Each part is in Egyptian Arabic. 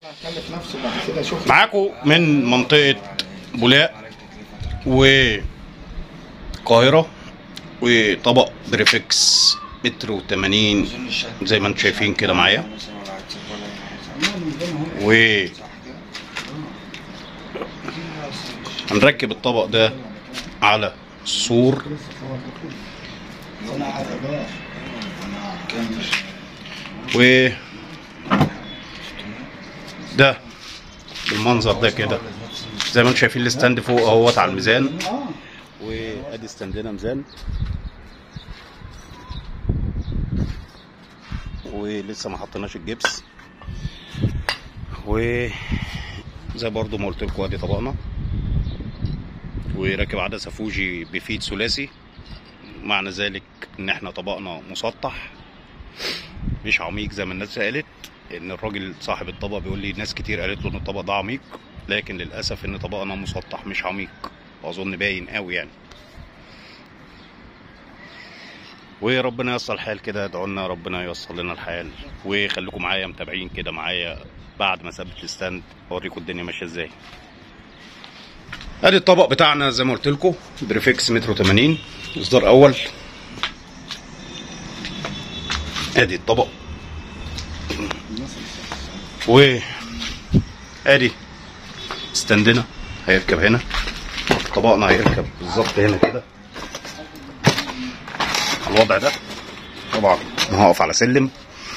كلف نفسه بعد كده شوف معاكم من منطقة بولاق والقاهرة وطبق بريفكس متر وتمانين زي ما انتم شايفين كده معايا و هنركب الطبق ده على السور و ده بالمنظر ده كده زي ما انتم شايفين الستاند فوق اهوت على الميزان وادي ستاندنا ميزان ولسه ما حطيناش الجبس و زي برضو ما قلت لكم ادي طبقنا وراكب عدسه فوجي بفيد ثلاثي معنى ذلك ان احنا طبقنا مسطح مش عميق زي ما الناس قالت ان الراجل صاحب الطبق بيقول لي ناس كتير قالت له ان الطبق ده عميق لكن للاسف ان طبقنا مسطح مش عميق واظن باين قوي يعني وربنا ييسر الحال كده ادعوا لنا ربنا ييسر لنا الحال وخليكم معايا متابعين كده معايا بعد ما ثبت الستاند اوريكم الدنيا ماشيه ازاي ادي الطبق بتاعنا زي ما قلت لكم بريفكس متر 80 اصدار اول ادي الطبق و ادي ستاندنا هيركب هنا طبقنا هيركب بالظبط هنا كده على الوضع ده طبعا أنا هقف على سلم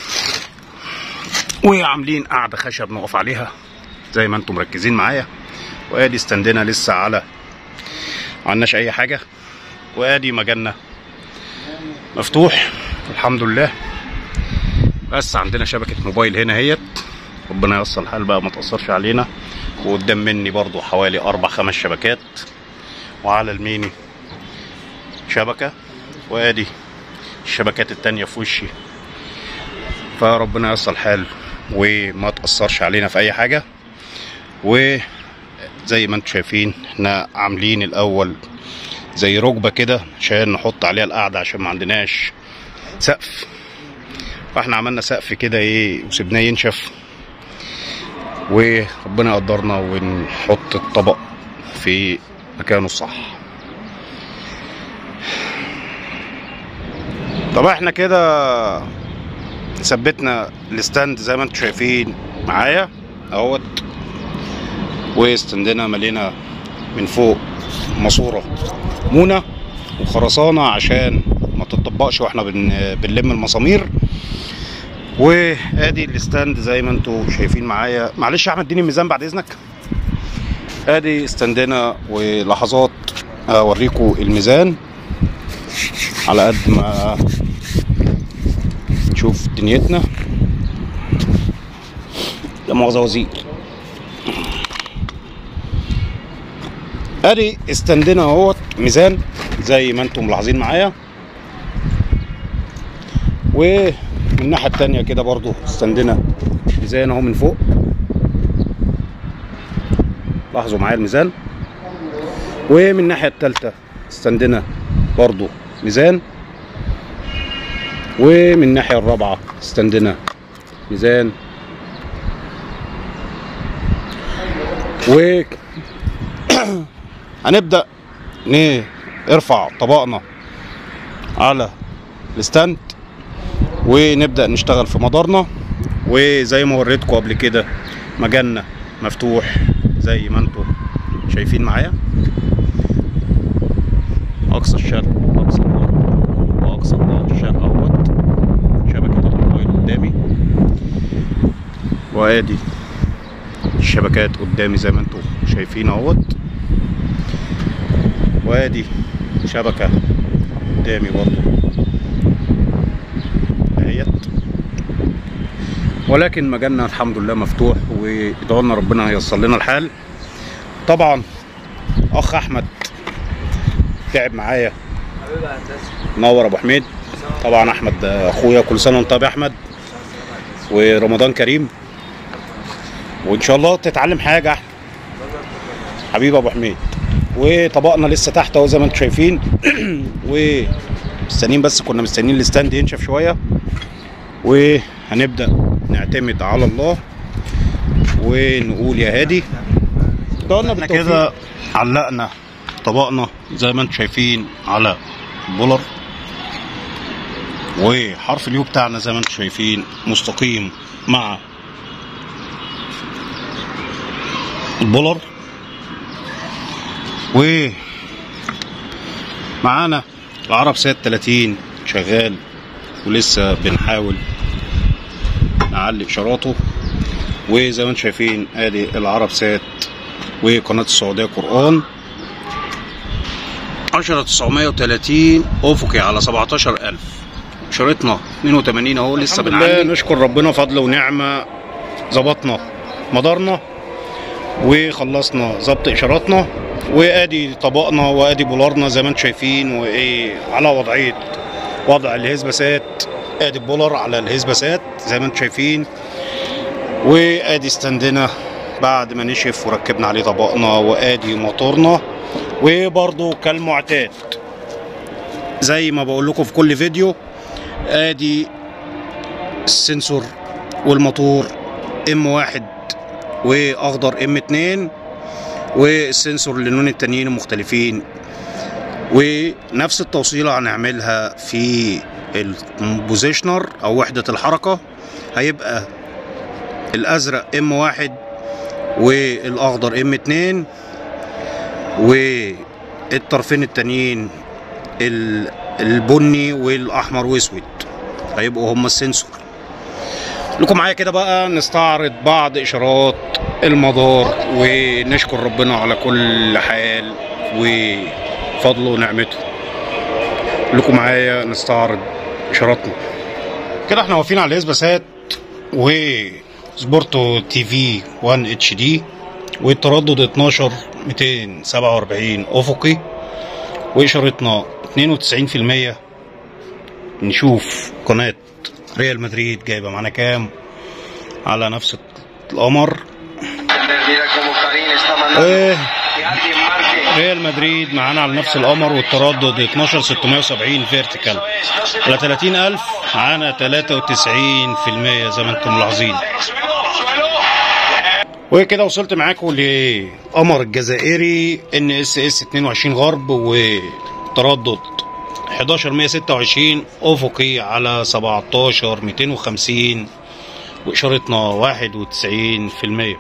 وعاملين قاعدة خشب نقف عليها زي ما انتم مركزين معايا وادي ستاندنا لسه على معلناش اي حاجة وادي مجالنا مفتوح الحمد لله بس عندنا شبكة موبايل هنا اهيت ربنا ييسر الحال بقى ما تأثرش علينا وقدام مني برضو حوالي أربع خمس شبكات وعلى الميني شبكة وادي الشبكات التانية في وشي فربنا ييسر الحال وما تأثرش علينا في أي حاجة وزي ما انتم شايفين احنا عاملين الأول زي ركبة كده عشان نحط عليها القعدة عشان ما عندناش سقف فاحنا عملنا سقف كده ايه وسيبناه ينشف وربنا يقدرنا ونحط الطبق في مكانه الصح طب احنا كده ثبتنا الستاند زي ما انتم شايفين معايا اهوت وستاندنا ملينا من فوق ماسوره مونه وخرسانه عشان ما تطبقش واحنا بن... بنلم المسامير وادي الستاند زي ما انتم شايفين معايا معلش يا احمد اديني الميزان بعد اذنك ادي ستاندنا ولحظات اوريكم الميزان على قد ما نشوف دنيتنا لا مؤاخذة وزير ادي استندنا اهوت ميزان زي ما انتم ملاحظين معايا ومن الناحية التانية كده برضو استندنا ميزان اهو من فوق لاحظوا معايا الميزان ومن الناحية التالتة استندنا برضو ميزان ومن الناحية الرابعة استندنا ميزان و هنبدأ نرفع طبقنا على الستاند ونبدأ نشتغل في مدارنا وزي ما وريتكم قبل كده مجالنا مفتوح زي ما انتم شايفين معايا اقصى الشرق اقصى الغرب واقصى الشرق اهوت شبكة الموبايل قدامي وادي الشبكات قدامي زي ما انتم شايفين اهوت وادي شبكة قدامي برضو اهيت ولكن مجالنا الحمد لله مفتوح وادعوا ربنا ييسر لنا الحال طبعا اخ احمد تعب معايا نور ابو حميد طبعا احمد اخويا كل سنه وانت طيب يا احمد ورمضان كريم وان شاء الله تتعلم حاجه احمد حبيبي ابو حميد وطبقنا لسه تحت اهو زي ما انتم شايفين ومستنيين بس كنا مستنيين الستاند ينشف شويه وهنبدا نعتمد على الله ونقول يا هادي قلنا احنا كده علقنا طبقنا زي ما انتم شايفين على البولر وحرف اليو بتاعنا زي ما انتم شايفين مستقيم مع البولر و معانا العرب سات 30 شغال ولسه بنحاول نعلي اشاراته وزي ما انتم شايفين ادي العرب سات وقناة السعودية قرآن 10930 افقي على 17000 شريطنا 82 اهو لسه الحمد بنعلي لله، نشكر ربنا فضل ونعمة ظبطنا مدارنا وخلصنا ظبط اشاراتنا وادي طبقنا وادي بولارنا زي ما انتم شايفين وايه على وضعيه وضع الهزبسات ادي البولر على الهزبسات زي ما انتم شايفين وادي ستاندنا بعد ما نشف وركبنا عليه طبقنا وادي موتورنا وبرضو كالمعتاد زي ما بقول لكم في كل فيديو ادي السنسور والموتور ام واحد واخضر ام 2 والسنسور اللونين التانيين مختلفين ونفس التوصيله هنعملها في البوزيشنر او وحده الحركه هيبقى الازرق ام واحد والاخضر ام 2 والطرفين التانيين ال- البني والاحمر واسود هيبقوا هما السنسور لكم معايا كده بقى نستعرض بعض اشارات المدار ونشكر ربنا على كل حال وفضله ونعمته لكم معايا نستعرض اشاراتنا كده احنا واقفين على الاسباسات و سبورتو تي في 1 اتش دي والتردد 12 247 افقي واشارتنا 92% نشوف قناة ريال مدريد جايبة معانا كام على نفس القمر Mira cómo Karim está mandando ايه que alguien marque. ريال مدريد معانا على نفس القمر والتردد 12670 فيرتيكال على 30000 معانا 93% زي ما انتم ملاحظين وكده وصلت معاكم لقمر الجزائري ان اس اس 22 غرب وتردد 11126 افقي على 17250 واشارتنا 91%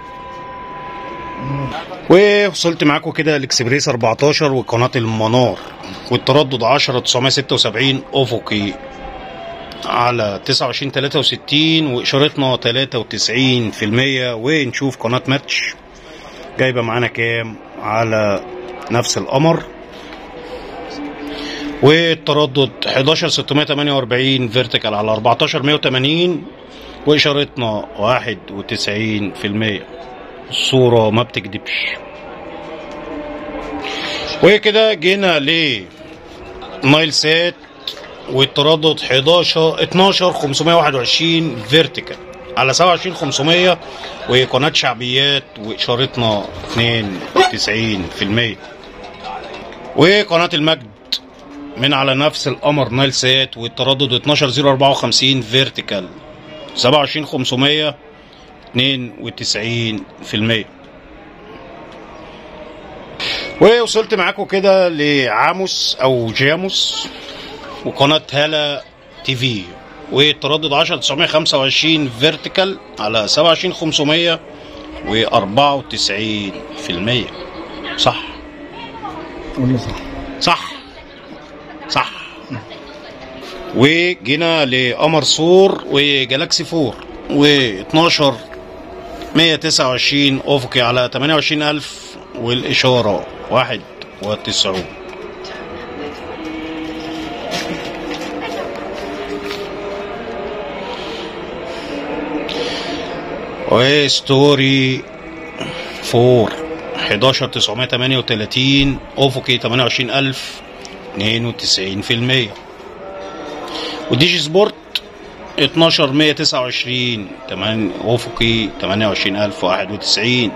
ووصلت معاكم كده الاكسبريس 14 وقناة المنار والتردد 10 976 افقي على 29 63 واشارتنا 93% ونشوف قناة ماتش جايبة معانا كام على نفس القمر والتردد 11 648 فيرتيكال على 14 180 واشارتنا 91% الصورة ما بتكدبش وكده جينا ل نايل سات والتردد 11 12 521 فيرتيكال على 27 500 وقناة شعبيات واشارتنا 92% وقناة المجد من على نفس القمر نايل سات والتردد 12054 فيرتيكال 27 500 92% ووصلت معاكم كده لعاموس او جاموس وقناة هلا تي في والتردد 10 925 فيرتيكال على 27 500 و 94% صح قول صح صح صح وجينا لقمر سور وجالاكسي 4 و12 129 افقي على 28000 والاشاره 91 وستوري 4 11 938 افقي 28000 92% وديجي سبورت 12 129 8 افقي 28091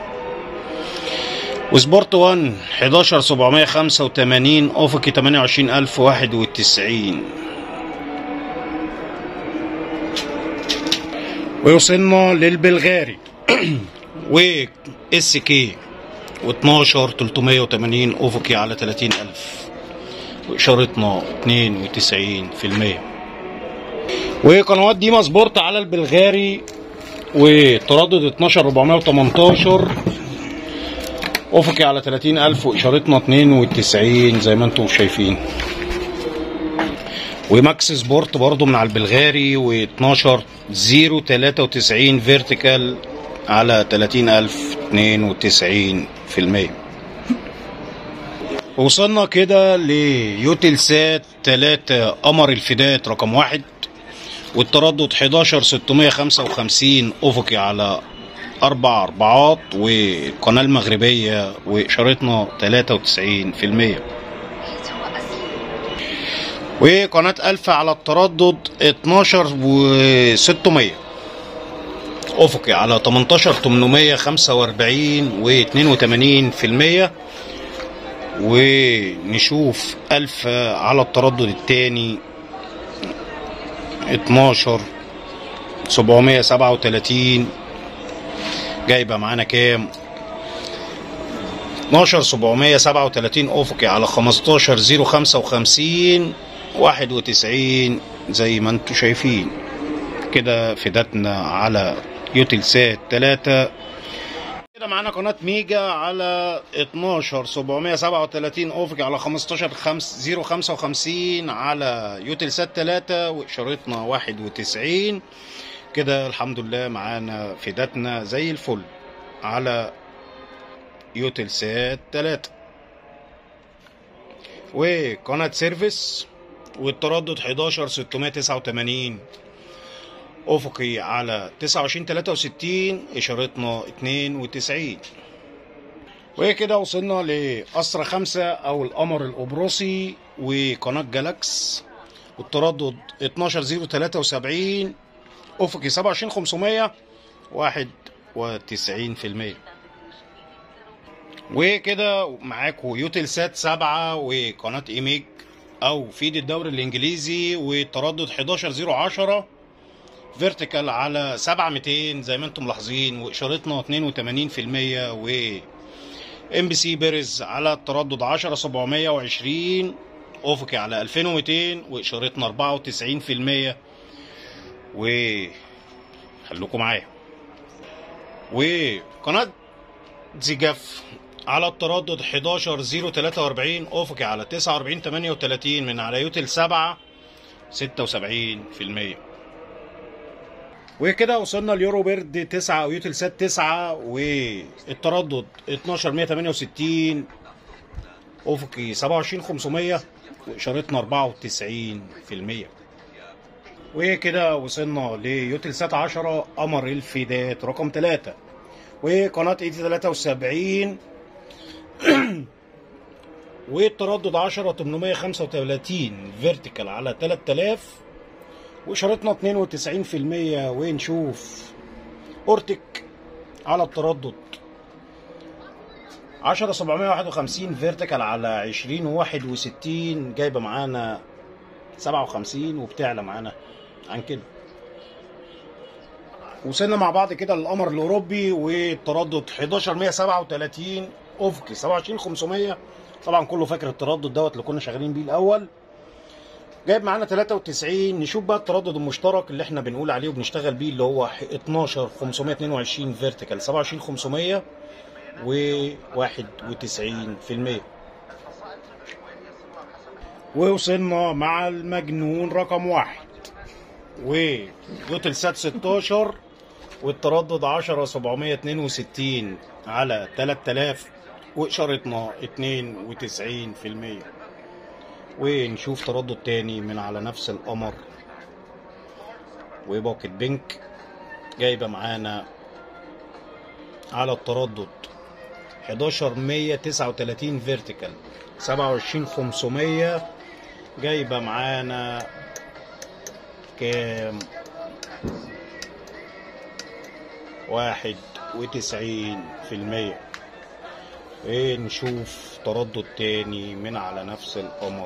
وسبورت 1 11 785 افقي 28091 ووصلنا للبلغاري و اس كي و12 380 افقي على 30000 واشارتنا 92% وقنوات ديما سبورت على البلغاري وتردد 12418 افقي على 30000 واشارتنا 92 زي ما انتم شايفين وماكس سبورت برضو من على البلغاري و12 093 فيرتيكال على 30000 92% وصلنا كده ليوتلسات 3 قمر الفدات رقم واحد والتردد 11 655 افقي على اربع اربعات وقناه المغربيه واشارتنا 93% وقناة ألفا على التردد 12 و 600 أفقي على 18 845 و 82% ونشوف ألفا على التردد التاني 12 737 جايبة معانا كام 12 737 أفقي على 15 055 91 زي ما انتم شايفين كده فداتنا على يوتلسات 3 كده معانا قناة ميجا على 12 737 افقي على 15 5 055 على يوتلسات 3 واشارتنا 91 كده الحمد لله معانا فداتنا زي الفل على يوتلسات 3 وقناة سيرفيس والتردد 11 689 افقي على 29 63 اشارتنا 92 وكده وصلنا لأسرة خمسة أو القمر القبرصي وقناة جالاكس والتردد 12073 أفقي 27500 91% وكده معاكم يوتل سات 7 وقناة ايميج او فيد الدوري الانجليزي والتردد 11010 فيرتيكال على 7200 زي ما انتم ملاحظين واشارتنا 82% و ام بي سي بيرز على التردد 10720 افقي على 2200 واشارتنا 94% و خلوكم معايا وقناة زيجاف على التردد 11043 افقي على 4938 من على يوتل 7 76% وكده وصلنا ليورو بيرد 9 او يوتل سات 9 والتردد 12168 افقي 27500 واشارتنا 94% وكده وصلنا ليوتل سات 10 قمر الفدات رقم 3 وقناة اي تي 73 والتردد 10 835 فيرتيكال على 3000 واشارتنا 92% ونشوف اورتك على التردد 10 751 فيرتيكال على 20 61 جايبه معانا 57 وبتعلى معانا عن كده وصلنا مع بعض كده للقمر الاوروبي والتردد 11137 افقي 27500 طبعا كله فاكر التردد دوت اللي كنا شغالين بيه الاول جايب معانا 93 نشوف بقى التردد المشترك اللي احنا بنقول عليه وبنشتغل بيه اللي هو 12 522 فيرتيكال 27500 و 91% ووصلنا مع المجنون رقم واحد ويوتل سات 16 والتردد 10 762 على 3000 واشارتنا 92% ونشوف تردد تاني من على نفس القمر وباكت بينك جايبه معانا على التردد 11139 فيرتيكال 27500 جايبه معانا كام واحد وتسعين في المية ونشوف تردد تاني من على نفس القمر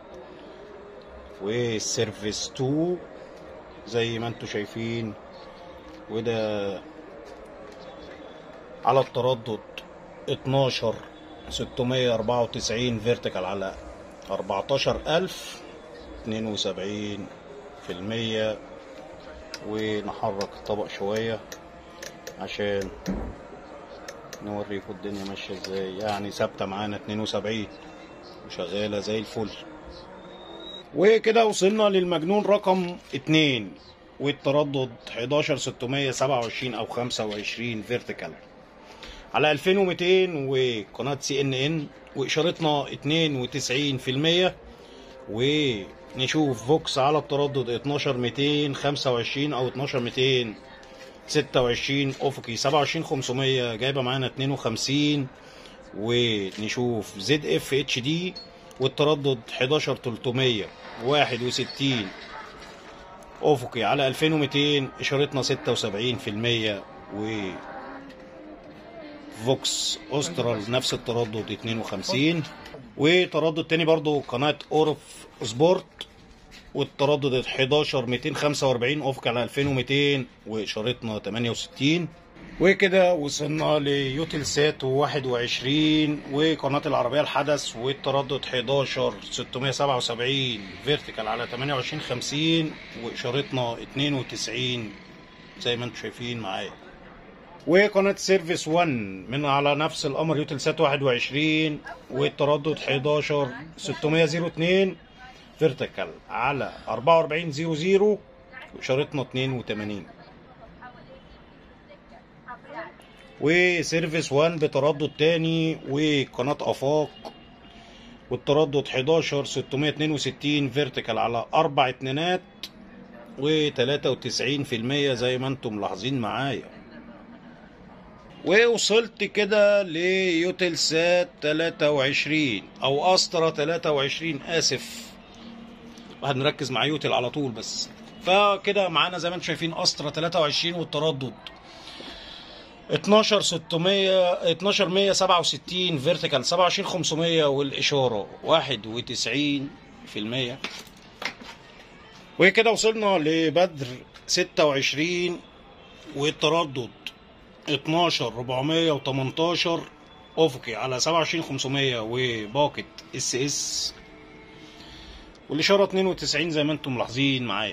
والسيرفيس 2 زي ما انتوا شايفين وده على التردد 12 694 فيرتيكال على 14000 72 في المية ونحرك الطبق شوية عشان نوريكم الدنيا ماشية ازاي يعني ثابتة معانا 72 وشغالة زي الفل وكده وصلنا للمجنون رقم 2 والتردد 11627 او 25 فيرتيكال على 2200 وقناة سي ان ان واشارتنا 92% ونشوف فوكس على التردد 12225 او 12226 افقي 27500 جايبه معانا 52 ونشوف زد اف اتش دي والتردد 11361 افقي على 2200 اشارتنا 76% و فوكس اوسترال نفس التردد 52 وتردد تاني برضو قناة اورف سبورت والتردد 11 245 افق على 2200 واشارتنا 68 وكده وصلنا ليوتل سات 21 وقناة العربية الحدث والتردد 11 677 فيرتيكال على 28 50 واشارتنا 92 زي ما انتم شايفين معايا وقناة سيرفيس 1 من على نفس القمر يوتل سات 21 والتردد 11 602 فيرتيكال على 4400 واشارتنا 82 وسيرفيس 1 بتردد تاني وقناة افاق والتردد 11 662 فيرتيكال على اربع اتنينات و93% زي ما انتم ملاحظين معايا ووصلت كده ليوتل سات 23 او استرا 23 اسف هنركز مع يوتل على طول بس فكده معانا زي ما انتم شايفين استرا 23 والتردد 12600 12167 فيرتيكال 27500 والاشاره 91% وكده وصلنا لبدر 26 والتردد 12418 افقي على 27500 وباقة اس اس والاشاره 92 زي ما انتم ملاحظين معايا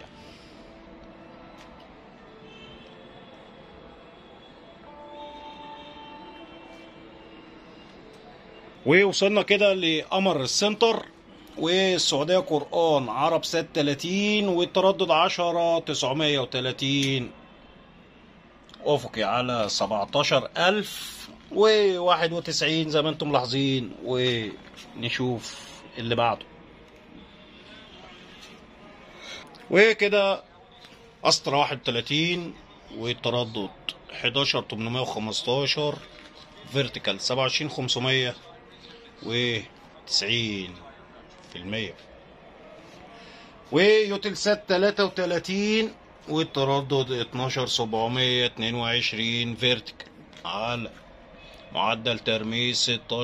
ووصلنا كده لقمر السنتر والسعودية قرآن عرب سات 30 والتردد 10 930 أفقي على 17000 و91 زي ما انتم ملاحظين ونشوف اللي بعده وكده أسترا 31 والتردد 11815 فيرتيكال 27500 و 90 في المية ويوتلسات 33 والتردد 12722 فيرتيكال على معدل ترميز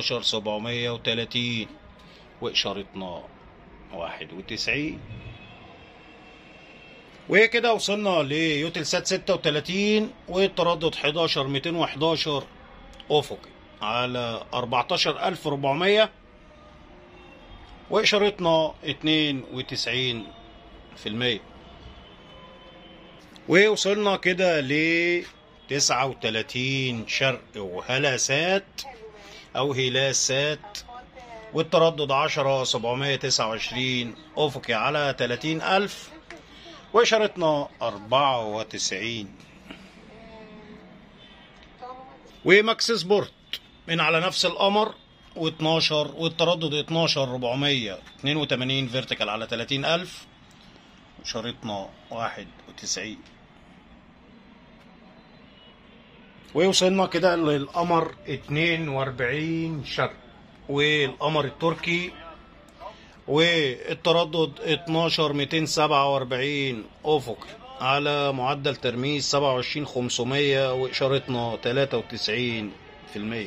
16730 وإشارتنا 91 وكده وصلنا ليوتلسات 36 والتردد 11211 أفقي على 14400 وإشارتنا 92 في المية ووصلنا كده ل 39 شرق وهلاسات أو هلاسات والتردد 10 729 أفقي على 30000 وإشارتنا 94 وماكس سبورت من على نفس القمر و12 والتردد 12 482 فيرتيكال على 30000 وشريطنا 91 ووصلنا كده للقمر 42 شرق والقمر التركي والتردد 12 247 افقي على معدل ترميز 27 500 واشارتنا 93 في المية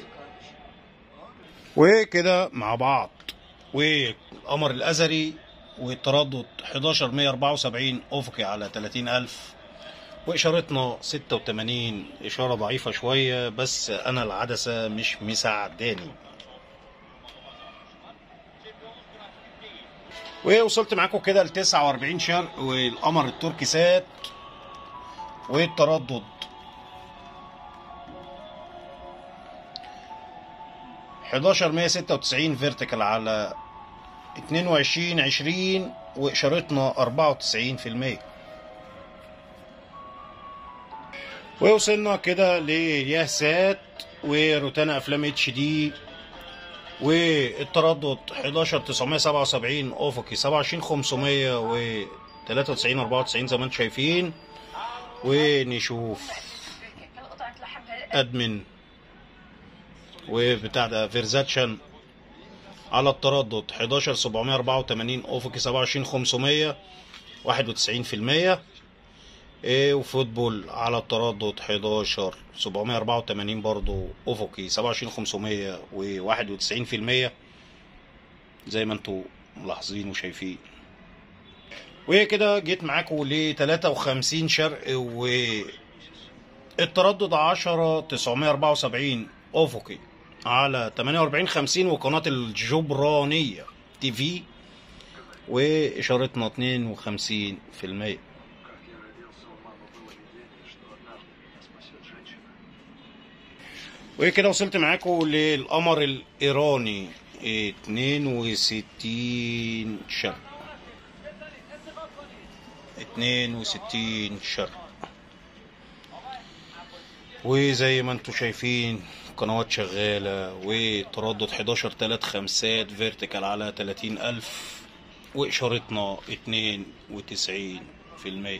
وكده مع بعض والقمر الازري والتردد 11 174 افقي على 30000 واشارتنا 86 اشاره ضعيفه شويه بس انا العدسه مش مساعداني ووصلت معاكم كده ل 49 شرق والقمر التركي سات والتردد 11196 فيرتيكال على 22 20 واشارتنا 94% ووصلنا كده لياسات وروتانا افلام اتش دي والتردد 11977 افقي 27500 و 93 94 زي ما انتم شايفين ونشوف ادمن وبتاع ده فيرزاتشن على التردد 11784 افقي 27500 91% ايه وفوتبول على التردد 11 784 برضو افقي 27500 و91% زي ما انتم ملاحظين وشايفين وكده جيت معاكم ل 53 شرق و التردد 10 974 افقي على 48 50 وقناة الجبرانية تي في واشارتنا 52% وكده وصلت معاكم للقمر الايراني 62 شرق 62 شرق وزي ما انتم شايفين قنوات شغالة وتردد 11 3 خمسات فيرتيكال على 30 ألف وإشارتنا 92 في المية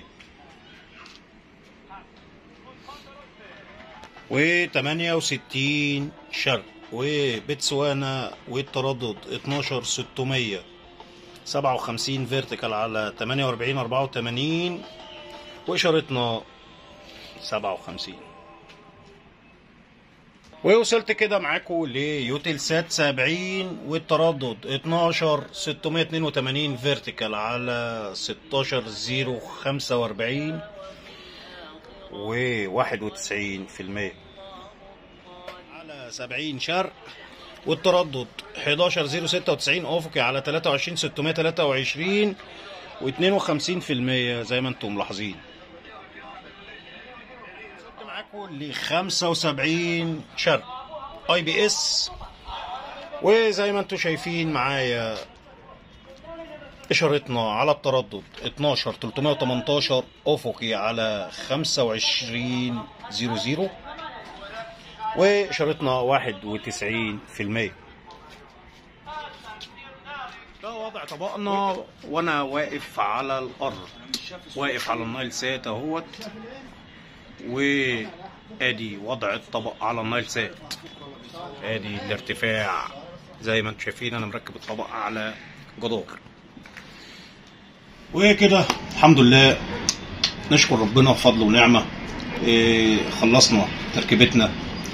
و 68 شرق وبتسوانا والتردد 12 600 57 فيرتيكال على 48 84 وإشارتنا 57 ووصلت كده معاكم ليوتيل سات 70 والتردد 12 682 فيرتيكال على 16 045 و 91% على 70 شرق والتردد 11 096 افقي على 23 623 و52% زي ما انتم ملاحظين وصلت معاكم ل 75 شرق اي بي اس وزي ما انتم شايفين معايا اشارتنا على التردد 12 318 افقي على 25 00 واشارتنا 91% ده وضع طبقنا وانا واقف على الارض واقف على النايل سات اهوت وادي وضع الطبق على النايل سات ادي الارتفاع زي ما انتم شايفين انا مركب الطبق على جدار وكده الحمد لله نشكر ربنا بفضل ونعمه إيه خلصنا تركيبتنا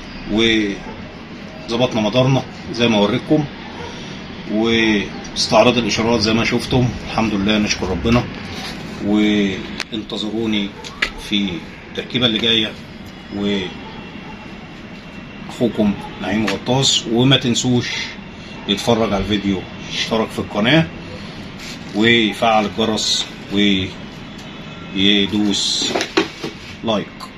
وظبطنا مدارنا زي ما اوريكم واستعراض الاشارات زي ما شفتم الحمد لله نشكر ربنا وانتظروني في التركيبه اللي جايه و اخوكم نعيم غطاس وما تنسوش يتفرج على الفيديو يشترك في القناه ويفعل الجرس ويدوس لايك